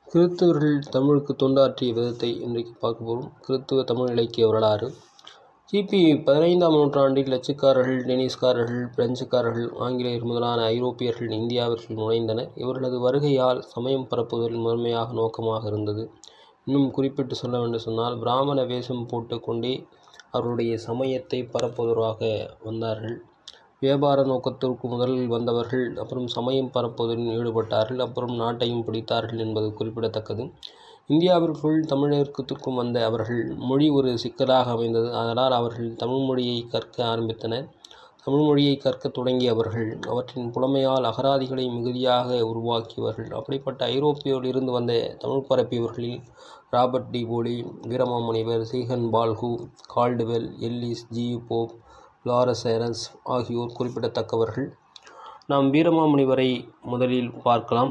கிறித்தவர்கள் தமிழுக்கு தொண்டாற்றிய விதத்தை இன்றைக்கு பார்க்க போகிறோம் கிறித்துவ தமிழ் இலக்கிய வரலாறு கிபி பதினைந்தாம் நூற்றாண்டில் டச்சுக்காரர்கள் டெனிஸ்காரர்கள் பிரெஞ்சுக்காரர்கள் ஆங்கிலேயர் முதலான ஐரோப்பியர்கள் இந்தியாவிற்குள் நுழைந்தனர் இவர்களது வருகையால் சமயம் பரப்புவதில் முதன்மையாக நோக்கமாக இருந்தது இன்னும் குறிப்பிட்டு சொல்ல வேண்டும் சொன்னால் பிராமண வேஷம் போட்டுக்கொண்டே அவருடைய சமயத்தை பரப்புவதற்காக வந்தார்கள் வியாபார நோக்கத்திற்கு முதலில் வந்தவர்கள் அப்புறம் சமயம் பரப்புவதில் ஈடுபட்டார்கள் அப்புறம் நாட்டையும் பிடித்தார்கள் என்பது குறிப்பிடத்தக்கது இந்தியாவிற்குள் தமிழகத்திற்கும் வந்த அவர்கள் மொழி ஒரு சிக்கலாக அமைந்தது அதனால் அவர்கள் தமிழ் மொழியை கற்க ஆரம்பித்தனர் தமிழ் மொழியை கற்க தொடங்கிய அவர்கள் அவற்றின் புலமையால் அகராதிகளை மிகுதியாக உருவாக்கியவர்கள் அப்படிப்பட்ட ஐரோப்பியோடு இருந்து வந்த தமிழ் பரப்பியவர்களில் ராபர்ட் டி போலி Veeramamunivar Ziegenbalg Caldwell Ellis G Pope லாரசேரஸ் ஆகியோர் குறிப்பிடத்தக்கவர்கள் நாம் வீரமாமுனிவரை முதலில் பார்க்கலாம்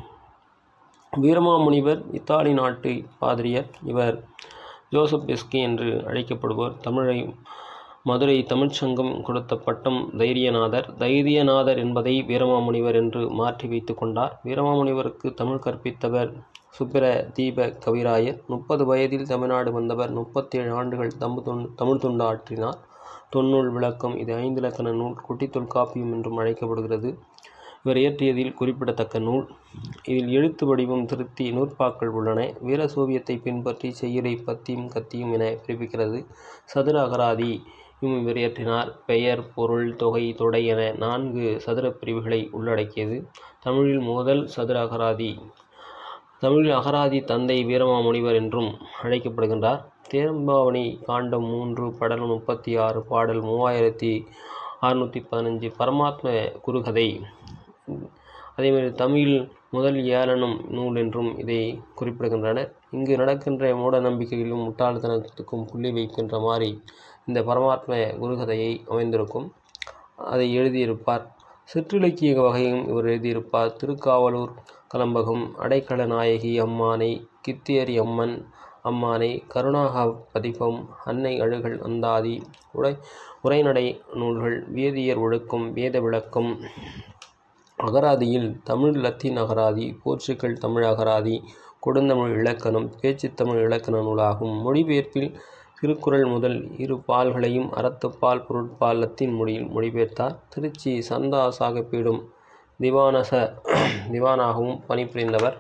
வீரமாமுனிவர் இத்தாலி நாட்டு பாதிரியர் இவர் ஜோசப் பெஸ்கி என்று அழைக்கப்படுவர் தமிழை மதுரை தமிழ்ச்சங்கம் கொடுத்த பட்டம் தைரியநாதர் தைரியநாதர் என்பதை வீரமாமுனிவர் என்று மாற்றி வைத்து கொண்டார் வீரமாமுனிவருக்கு தமிழ் கற்பித்தவர் சுப்பிர தீப கவிராயர் முப்பது வயதில் தமிழ்நாடு வந்தவர் முப்பத்தேழு ஆண்டுகள் தமிழ் தொண்டு தமிழ் தொண்டு ஆற்றினார் தொன்னூல் விளக்கம் இது ஐந்து இலக்கண நூல் குட்டி தொல்காப்பியம் என்றும் அழைக்கப்படுகிறது இவர் இயற்றியதில் குறிப்பிடத்தக்க நூல் இதில் எழுத்து வடிவம் திருத்தி நூற்பாக்கள் உள்ளன வீர சோவியத்தை பின்பற்றி செய்யுளை பத்தியும் கத்தியும் என பிறப்பிக்கிறது சதுர அகராதி இவர் இயற்றினார் பெயர் பொருள் தொகை தொடை என நான்கு சதுர பிரிவுகளை உள்ளடக்கியது தமிழில் முதல் சதுர அகராதி தமிழில் அகராதி தந்தை வீரமாமுனிவர் என்றும் அழைக்கப்படுகின்றார் தேரம்பாவணி காண்டம் மூன்று படலம் முப்பத்தி ஆறு பாடல் மூவாயிரத்தி அறுநூற்றி பதினஞ்சு பரமாத்ம குருகதை அதேமாதிரி தமிழ் முதல் ஏளனம் நூல் என்றும் இதை குறிப்பிடுகின்றனர் இங்கு நடக்கின்ற மூட நம்பிக்கைகளிலும் முட்டாள்தனத்துக்கும் புள்ளி வைக்கின்ற மாதிரி இந்த பரமாத்ம குருகதையை அமைந்திருக்கும் அதை எழுதியிருப்பார் சிற்றிலக்கிய வகையும் இவர் எழுதியிருப்பார் திருக்காவலூர் கலம்பகம் அடைக்கல நாயகி அம்மானை கித்தியரி அம்மன் அம்மானை கருணாக பதிப்பம் அன்னை அழுகல் அந்தாதி உரை உரைநடை நூல்கள் வேதியர் ஒழுக்கம் வேத விளக்கம் அகராதியில் தமிழ் லத்தீன் அகராதி போர்ச்சுகல் தமிழ் அகராதி கொடுந்தமிழ் இலக்கணம் பேச்சுத்தமிழ் இலக்கண நூலாகும் மொழிபெயர்ப்பில் திருக்குறள் முதல் இரு பால்களையும் அறத்துப்பால் பொருட்பால் லத்தீன் மொழியில் மொழிபெயர்த்தார் திருச்சி சந்தா சாகப்பீடும் திவானச திவானாகவும் பணிபுரிந்தவர்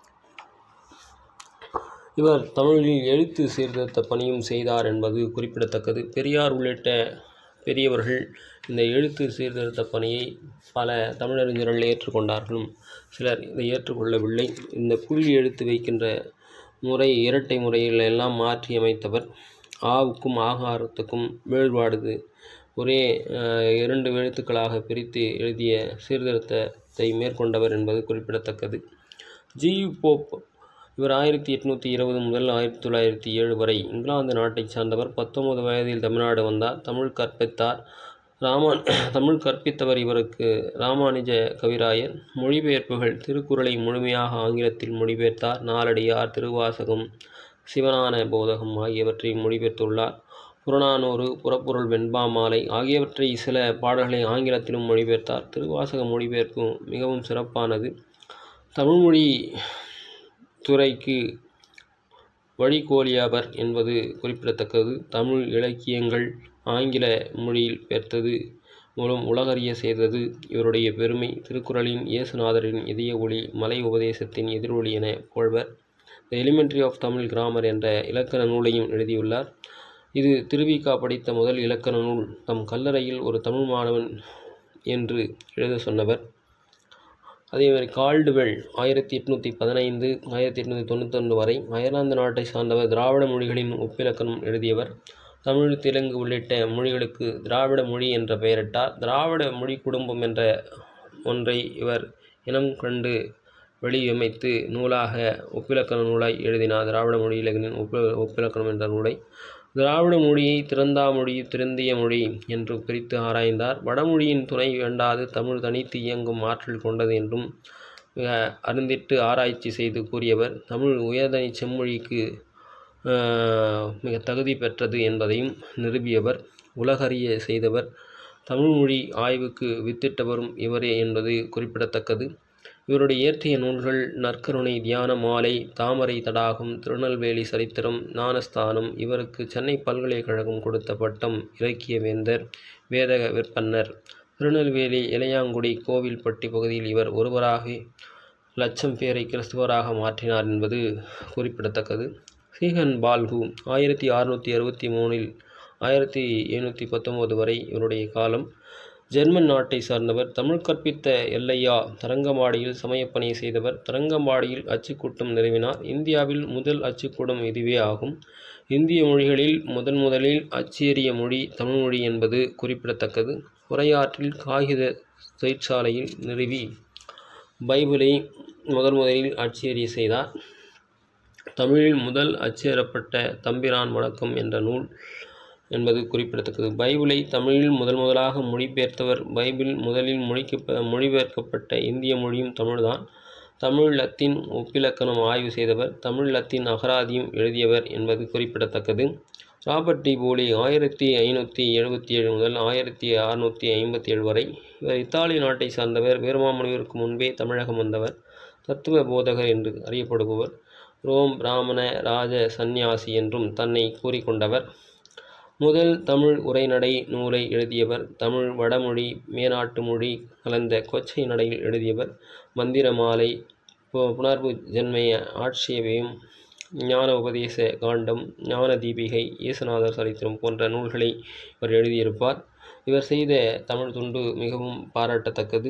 இவர் தமிழில் எழுத்து சீர்திருத்த பணியும் செய்தார் என்பது குறிப்பிடத்தக்கது பெரியார் உள்ளிட்ட பெரியவர்கள் இந்த எழுத்து சீர்திருத்த பணியை பல தமிழறிஞர்கள் ஏற்றுக்கொண்டார்களும் சிலர் இதை ஏற்றுக்கொள்ளவில்லை இந்த புள்ளி எழுத்து வைக்கின்ற முறை இரட்டை முறையில் எல்லாம் மாற்றி அமைத்தவர் ஆவுக்கும் ஆகாரத்துக்கும் வேறுபாடுது ஒரே இரண்டு எழுத்துக்களாக பிரித்து எழுதிய சீர்திருத்தத்தை மேற்கொண்டவர் என்பது குறிப்பிடத்தக்கது ஜி போப் இவர் ஆயிரத்தி எட்நூற்றி இருபது முதல் ஆயிரத்தி தொள்ளாயிரத்தி ஏழு வரை இங்கிலாந்து நாட்டைச் சார்ந்தவர் பத்தொன்பது வயதில் தமிழ்நாடு வந்தார் தமிழ் கற்பித்தார் ராமான் தமிழ் கற்பித்தவர் இவருக்கு ராமானுஜ கவிராயர் மொழிபெயர்ப்புகள் திருக்குறளை முழுமையாக ஆங்கிலத்தில் மொழிபெயர்த்தார் நாலடியார் திருவாசகம் சிவனான போதகம் ஆகியவற்றை மொழிபெயர்த்துள்ளார் புறநானூறு புறப்பொருள் வெண்பா மாலை ஆகியவற்றை சில பாடல்களை ஆங்கிலத்திலும் மொழிபெயர்த்தார் திருவாசக மொழிபெயர்ப்பு மிகவும் சிறப்பானது தமிழ்மொழி துறைக்கு வழிகோலியவர் என்பது குறிப்பிடத்தக்கது தமிழ் இலக்கியங்கள் ஆங்கில மொழியில் பெற்றது மூலம் உலகறிய செய்தது இவருடைய பெருமை திருக்குறளின் இயேசுநாதரின் இதய ஒளி மலை உபதேசத்தின் எதிரொலி என புகழ்வர் the elementary of Tamil grammar என்ற இலக்கண நூலையும் எழுதியுள்ளார் இது திருவிக்கா படித்த முதல் இலக்கண நூல் தம் கல்லறையில் ஒரு தமிழ் மாணவன் என்று எழுத சொன்னவர் அதேமாதிரி கால்டுவெல் ஆயிரத்தி எட்நூற்றி பதினைந்து ஆயிரத்தி எட்நூற்றி தொண்ணூத்தொன்று வரை அயர்லாந்து நாட்டை சார்ந்தவர் திராவிட மொழிகளின் ஒப்பிலக்கணம் எழுதியவர் தமிழ் தெலுங்கு உள்ளிட்ட மொழிகளுக்கு திராவிட மொழி என்ற பெயரிட்டார் திராவிட மொழி குடும்பம் என்ற ஒன்றை இவர் இனம் கண்டு வெளியமைத்து நூலாக ஒப்பிலக்கண நூலாய் எழுதினார் திராவிட மொழி இலக்கணின் ஒப்ப ஒப்பிலக்கணம் என்ற நூலை திராவிட மொழியை திறந்தா மொழி திருந்திய மொழி என்று பிரித்து ஆராய்ந்தார் வடமொழியின் துணை வேண்டாது தமிழ் தனித்து இயங்கும் ஆற்றல் கொண்டது என்றும் மிக அருந்திட்டு ஆராய்ச்சி செய்து கூறியவர் தமிழ் உயர்தனி செம்மொழிக்கு மிக தகுதி பெற்றது என்பதையும் நிறுவியவர் உலகறிய செய்தவர் தமிழ்மொழி ஆய்வுக்கு வித்திட்டவரும் இவரே என்பது குறிப்பிடத்தக்கது இவருடைய இயற்றிய நூல்கள் நற்கருணை தியான மாலை தாமரை தடாகம் திருநெல்வேலி சரித்திரம் ஞானஸ்தானம் இவருக்கு சென்னை பல்கலைக்கழகம் கொடுத்த பட்டம் இலக்கிய வேந்தர் வேத விற்பன்னர் திருநெல்வேலி இளையாங்குடி கோவில்பட்டி பகுதியில் இவர் ஒருவராக லட்சம் பேரை கிறிஸ்துவராக மாற்றினார் என்பது குறிப்பிடத்தக்கது சீகன் பால்கு ஆயிரத்தி அறுநூற்றி அறுபத்தி மூணில் ஆயிரத்தி எழுநூற்றி பத்தொம்போது வரை இவருடைய காலம் ஜெர்மன் நாட்டை சார்ந்தவர் தமிழ் கற்பித்த எல்லையா தரங்கம்பாடியில் சமயப்பணி செய்தவர் தரங்கம்பாடியில் அச்சுக்கூட்டம் நிறுவினார் இந்தியாவில் முதல் அச்சுக்கூடம் இதுவே ஆகும் இந்திய மொழிகளில் முதன் முதலில் அச்சேறிய மொழி தமிழ்மொழி என்பது குறிப்பிடத்தக்கது உரையாற்றில் காகித தொழிற்சாலையில் நிறுவி பைபிளை முதன் முதலில் அச்சேறிய செய்தார் தமிழில் முதல் அச்சேறப்பட்ட தம்பிரான் வணக்கம் என்ற நூல் என்பது குறிப்பிடத்தக்கது பைபிளை தமிழில் முதல் முதலாக மொழிபெயர்த்தவர் பைபிள் முதலில் மொழிக்க மொழிபெயர்க்கப்பட்ட இந்திய மொழியும் தமிழ்தான் தமிழ் லத்தீன் ஒப்பிலக்கணம் ஆய்வு செய்தவர் தமிழ் லத்தீன் அகராதியும் எழுதியவர் என்பது குறிப்பிடத்தக்கது ராபர்ட் டி போலி ஆயிரத்தி ஐநூற்றி எழுபத்தி ஏழு முதல் ஆயிரத்தி அறுநூற்றி ஐம்பத்தி ஏழு வரை இவர் இத்தாலி நாட்டை சார்ந்தவர் வீரமாமுனிவருக்கு முன்பே தமிழகம் வந்தவர் தத்துவ போதகர் என்று அறியப்படுபவர் ரோம் பிராமண ராஜ சந்நியாசி என்றும் தன்னை கூறிக்கொண்டவர் முதல் தமிழ் உரைநடை நூலை எழுதியவர் தமிழ் வடமொழி மேனாட்டு மொழி கலந்த கொச்சை நடையில் எழுதியவர் மந்திர மாலை பு- புனர்வு ஜென்மய ஆட்சேபம் ஞான உபதேச காண்டம் ஞான தீபிகை இயேசுநாதர் சரித்திரம் போன்ற நூல்களை இவர் எழுதியிருப்பார் இவர் செய்த தமிழ் துண்டு மிகவும் பாராட்டத்தக்கது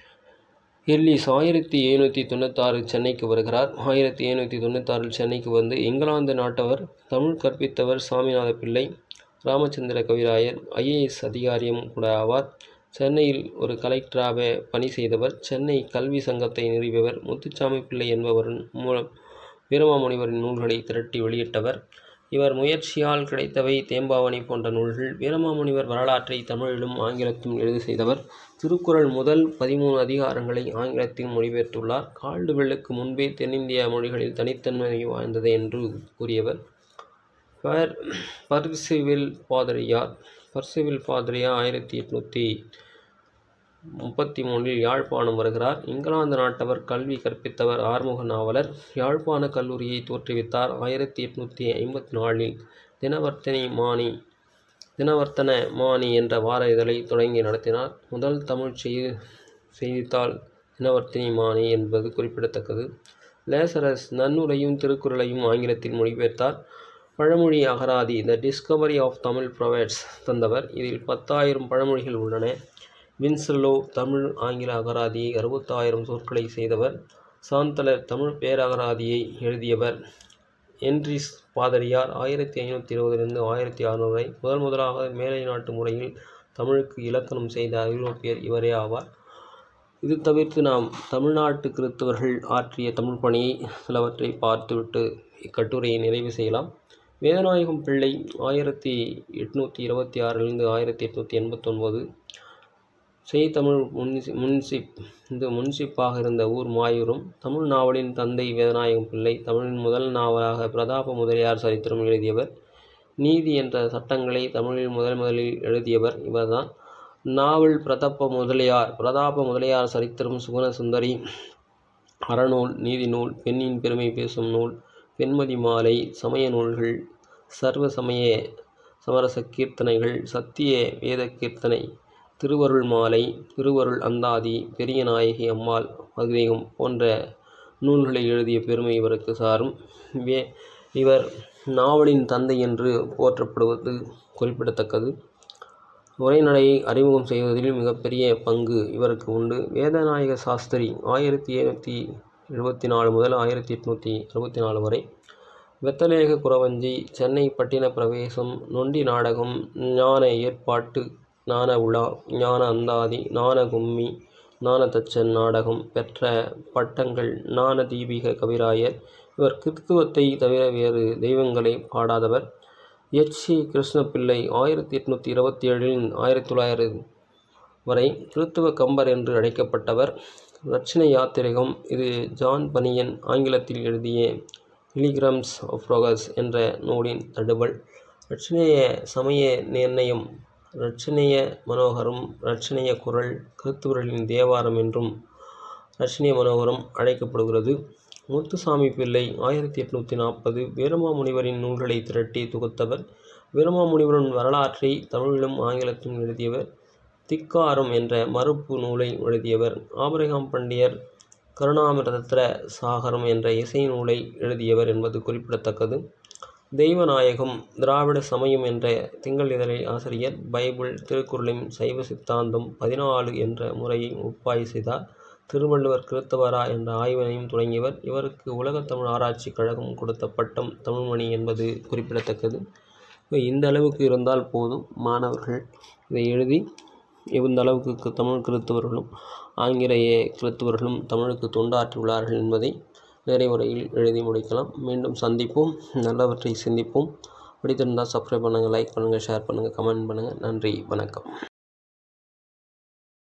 எல்லிஸ் ஆயிரத்தி எழுநூற்றி தொண்ணூத்தாறு சென்னைக்கு வருகிறார் ஆயிரத்தி எழுநூற்றி தொண்ணூத்தாறில் சென்னைக்கு வந்து இங்கிலாந்து நாட்டவர் தமிழ் கற்பித்தவர் சாமிநாத பிள்ளை ராமச்சந்திர கவிராயர் ஐஏஎஸ் அதிகாரியும் கூட ஆவார் சென்னையில் ஒரு கலெக்டராக பணி செய்தவர் சென்னை கல்வி சங்கத்தை நிறுவியவர் முத்துச்சாமி பிள்ளை என்பவரின் மூலம் வீரமாமுனிவரின் நூல்களை திரட்டி வெளியிட்டவர் இவர் முயற்சியால் கிடைத்தவை தேம்பாவணி போன்ற நூல்கள் வீரமாமுனிவர் வரலாற்றை தமிழிலும் ஆங்கிலத்திலும் எழுதி செய்தவர் திருக்குறள் முதல் பதிமூணு அதிகாரங்களை ஆங்கிலத்தில் மொழிபெயர்த்துள்ளார் கால்டுவெல்லுக்கு முன்பே தென்னிந்திய மொழிகளில் தனித்தன்மை வாய்ந்தது என்று கூறியவர் பர் பர்சிவில் பாதிரியார் பர்சிவில் பாதிரியார் ஆயிரத்தி எட்நூற்றி முப்பத்தி மூணில் யாழ்ப்பாணம் வருகிறார் இங்கிலாந்து நாட்டவர் கல்வி கற்பித்தவர் ஆறுமுக நாவலர் யாழ்ப்பாண கல்லூரியை தோற்றுவித்தார் ஆயிரத்தி எட்நூற்றி ஐம்பத்தி நாலில் தினவர்த்தனை மானி தினவர்த்தன மானி என்ற வார இதழை தொடங்கி நடத்தினார் முதல் தமிழ் செய்தி செய்தித்தாள் தினவர்த்தினி மானி என்பது குறிப்பிடத்தக்கது லேசரஸ் நன்னுரையும் திருக்குறளையும் ஆங்கிலத்தில் மொழிபெயர்த்தார் பழமொழி அகராதி the discovery of Tamil proverbs தந்தவர் இதில் பத்தாயிரம் பழமொழிகள் உள்ளன வின்செல்லோ தமிழ் ஆங்கில அகராதியை அறுபத்தாயிரம் சொற்களை செய்தவர் சாந்தலர் தமிழ் பேரகராதியை எழுதியவர் என்ரிஸ் பாதிரியார் ஆயிரத்தி ஐநூற்றி இருபதிலிருந்து ஆயிரத்தி அறுநூறு வரை முதல் முதலாக மேலை நாட்டு முறையில் தமிழுக்கு இலக்கணம் செய்த ஐரோப்பியர் இவரே ஆவார் இது தவிர்த்து நாம் தமிழ்நாட்டு கிறிஸ்தவர்கள் ஆற்றிய தமிழ் பணியை சிலவற்றை பார்த்துவிட்டு இக்கட்டுரையை நிறைவு செய்யலாம் வேதநாயகம் பிள்ளை ஆயிரத்தி எட்நூற்றி இருபத்தி ஆறிலிருந்து ஆயிரத்தி எட்நூற்றி எண்பத்தொன்பது செய்தமிழ் முன்சி முன்சிப் இந்த முன்சிப்பாக இருந்த ஊர் மாயூரும் தமிழ் நாவலின் தந்தை வேதநாயகம் பிள்ளை தமிழின் முதல் நாவலாக பிரதாப முதலியார் சரித்திரம் எழுதியவர் நீதி என்ற சட்டங்களை தமிழில் முதல் முதலில் எழுதியவர் இவர்தான் நாவல் பிரதாப முதலியார் பிரதாப முதலியார் சரித்திரம் சுகுண சுந்தரி அறநூல் நீதி நூல் பெண்ணின் பெருமை பேசும் நூல் பெண்மதி மாலை சமய நூல்கள் சர்வ சமய சமரச கீர்த்தனைகள் சத்திய வேத கீர்த்தனை திருவருள் மாலை திருவருள் அந்தாதி பெரிய நாயகி அம்மாள் பதிகம் போன்ற நூல்களை எழுதிய பெருமை இவருக்கு சாரும் வே இவர் நாவலின் தந்தை என்று போற்றப்படுவது குறிப்பிடத்தக்கது உரைநடையை அறிமுகம் செய்வதில் மிகப்பெரிய பங்கு இவருக்கு உண்டு வேதநாயக சாஸ்திரி ஆயிரத்தி எழுநூற்றி எழுபத்தி நாலு முதல் ஆயிரத்தி எட்நூற்றி அறுபத்தி நாலு வரை வெத்தலேக குறவஞ்சி சென்னை பட்டின பிரவேசம் நொண்டி நாடகம் ஞான ஏற்பாட்டு ஞான உலா ஞான அந்தாதி ஞான கும்மி ஞானதச்சன் நாடகம் பெற்ற பட்டங்கள் ஞான தீபிக கவிராயர் இவர் கிறித்துவத்தை தவிர வேறு தெய்வங்களை பாடாதவர் எச் சி கிருஷ்ணபிள்ளை ஆயிரத்தி எட்நூற்றி இருபத்தி ஏழில் ஆயிரத்தி தொள்ளாயிரம் வரை கிறித்துவ கம்பர் என்று அழைக்கப்பட்டவர் ரட்சணை யாத்திரிகம் இது ஜான் பனியன் ஆங்கிலத்தில் எழுதிய இலிகிராம்ஸ் ஆஃப் ரோகஸ் என்ற நூலின் தடுவல் ரட்சணைய சமய நிர்ணயம் ரட்சணைய மனோகரம் ரட்சணைய குரல் கிறித்துவர்களின் தேவாரம் என்றும் ரஷ்னிய மனோகரம் அழைக்கப்படுகிறது முத்துசாமி பிள்ளை ஆயிரத்தி எட்நூற்றி நாற்பது வீரமாமுனிவரின் நூல்களை திரட்டி தொகுத்தவர் வீரமாமுனிவரின் வரலாற்றை தமிழிலும் ஆங்கிலத்திலும் எழுதியவர் திக்காரம் என்ற மறுப்பு நூலை எழுதியவர் ஆபிரகாம் பண்டியர் கருணாமிரத சாகரம் என்ற இசை நூலை எழுதியவர் என்பது குறிப்பிடத்தக்கது தெய்வநாயகம் திராவிட சமயம் என்ற திங்கள் இதழை ஆசிரியர் பைபிள் திருக்குறளின் சைவ சித்தாந்தம் பதினாலு என்ற முறையை ஒப்பாய் செய்தார் திருவள்ளுவர் கிறித்தவரா என்ற ஆய்வினையும் தொடங்கியவர் இவருக்கு உலகத் தமிழ் ஆராய்ச்சிக் கழகம் கொடுத்த பட்டம் தமிழ்மணி என்பது குறிப்பிடத்தக்கது இந்த அளவுக்கு இருந்தால் போதும் மாணவர்கள் இதை எழுதி இந்த அளவுக்கு தமிழ் கிறித்தவர்களும் ஆங்கிலேய கிறித்தவர்களும் தமிழுக்கு தொண்டாற்றியுள்ளார்கள் என்பதை நிறைவுரையில் எழுதி முடிக்கலாம் மீண்டும் சந்திப்போம் நல்லவற்றை சிந்திப்போம் பிடித்திருந்தால் சப்ஸ்கிரைப் பண்ணுங்கள் லைக் பண்ணுங்கள் ஷேர் பண்ணுங்கள் கமெண்ட் பண்ணுங்கள் நன்றி வணக்கம்